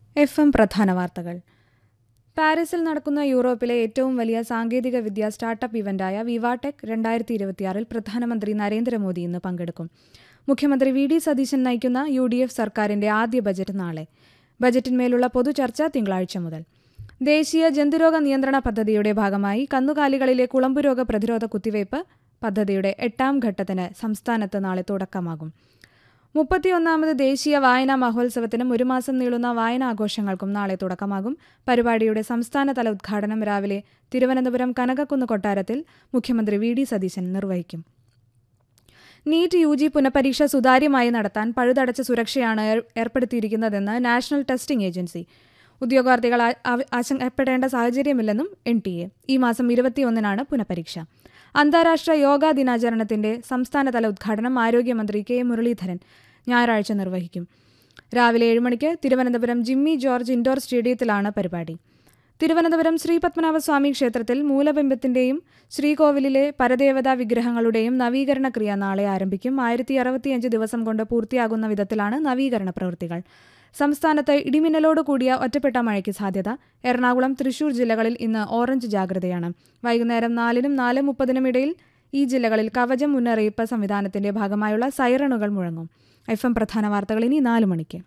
F M പ്രധാന വാർത്തകൾ പാരീസിൽ നടക്കുന്ന യൂറോപ്പിലെ ഏറ്റവും വലിയ സാങ്കേതിക വിദ്യാ സ്റ്റാർട്ടപ്പ് ഇവന്റായ വിവാടെക് രണ്ടായിരത്തി ഇരുപത്തിയാറിൽ പ്രധാനമന്ത്രി നരേന്ദ്രമോദി ഇന്ന് പങ്കെടുക്കും മുഖ്യമന്ത്രി വി ഡി സതീശൻ നയിക്കുന്ന യു ഡി എഫ് സർക്കാരിന്റെ ആദ്യ ബജറ്റ് നാളെ ബജറ്റിന്മേലുള്ള പൊതുചർച്ച തിങ്കളാഴ്ച മുതൽ ദേശീയ ജന്തുരോഗ നിയന്ത്രണ പദ്ധതിയുടെ ഭാഗമായി കന്നുകാലികളിലെ കുളമ്പുരോഗ പ്രതിരോധ കുത്തിവയ്പ് പദ്ധതിയുടെ എട്ടാം ഘട്ടത്തിന് സംസ്ഥാനത്ത് നാളെ തുടക്കമാകും മുപ്പത്തിയൊന്നാമത് ദേശീയ വായനാ മഹോത്സവത്തിനും ഒരു മാസം നീളുന്ന വായനാഘോഷങ്ങൾക്കും നാളെ തുടക്കമാകും പരിപാടിയുടെ സംസ്ഥാനതല ഉദ്ഘാടനം രാവിലെ തിരുവനന്തപുരം കനകക്കുന്ന് കൊട്ടാരത്തിൽ മുഖ്യമന്ത്രി വി ഡി സതീശൻ നിർവഹിക്കും നീറ്റ് യു ജി പുനഃപരീക്ഷ സുതാര്യമായി നടത്താൻ പഴുതടച്ച സുരക്ഷയാണ് ഏർ- ഏർപ്പെടുത്തിയിരിക്കുന്നതെന്ന് നാഷണൽ ടെസ്റ്റിംഗ് ഏജൻസി ഉദ്യോഗാർത്ഥികൾ ആ- അവ- ആശങ്കപ്പെടേണ്ട സാഹചര്യമില്ലെന്നും എൻ ടി എ ഈ മാസം ഇരുപത്തിയൊന്നിനാണ് പുനഃപരീക്ഷ അന്താരാഷ്ട്ര യോഗാ ദിനാചരണത്തിന്റെ സംസ്ഥാനതല ഉദ്ഘാടനം ആരോഗ്യമന്ത്രി കെ മുരളീധരൻ ഞായറാഴ്ച നിർവഹിക്കും രാവിലെ ഏഴ് മണിക്ക് തിരുവനന്തപുരം ജിമ്മി ജോർജ് ഇൻഡോർ സ്റ്റേഡിയത്തിലാണ് പരിപാടി തിരുവനന്തപുരം ശ്രീ പത്മനാഭസ്വാമി ക്ഷേത്രത്തിൽ മൂലബിംബത്തിന്റെയും ശ്രീകോവിലിലെ പരദേവതാ വിഗ്രഹങ്ങളുടെയും നവീകരണ ക്രിയ നാളെ ആരംഭിക്കും ആയിരത്തി അറുപത്തിയഞ്ച് ദിവസം കൊണ്ട് പൂർത്തിയാകുന്ന വിധത്തിലാണ് നവീകരണ പ്രവൃത്തികൾ സംസ്ഥാനത്ത് ഇടിമിന്നലോട് കൂടിയ ഒറ്റപ്പെട്ട മഴയ്ക്ക് സാധ്യത എറണാകുളം തൃശൂർ ജില്ലകളിൽ ഇന്ന് ഓറഞ്ച് ജാഗ്രതയാണ് വൈകുന്നേരം നാലിനും നാല് മുപ്പതിനും ഇടയിൽ ഈ ജില്ലകളിൽ കവചം മുന്നറിയിപ്പ് സംവിധാനത്തിന്റെ ഭാഗമായുള്ള സൈറണുകൾ മുഴങ്ങും എഫ് എം പ്രധാന വാർത്തകൾ ഇനി നാല് മണിക്ക്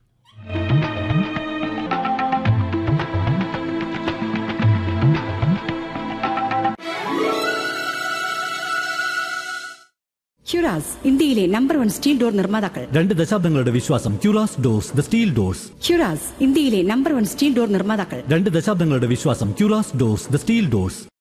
ഹ്യുറാസ് ഇന്ത്യയിലെ നമ്പർ വൺ സ്റ്റീൽ ഡോർ നിർമ്മാതാക്കൾ രണ്ട് ദശാബ്ദങ്ങളുടെ വിശ്വാസം ക്യൂറാസ് ഡോർസ് ദ സ്റ്റീൽ ഡോർസ് ഹ്യുറാസ് ഇന്ത്യയിലെ നമ്പർ വൺ സ്റ്റീൽ ഡോർ നിർമ്മാതാക്കൾ രണ്ട് ദശാബ്ദങ്ങളുടെ വിശ്വാസം ക്യൂറാസ് ഡോർസ് ദ സ്റ്റീൽ ഡോർസ്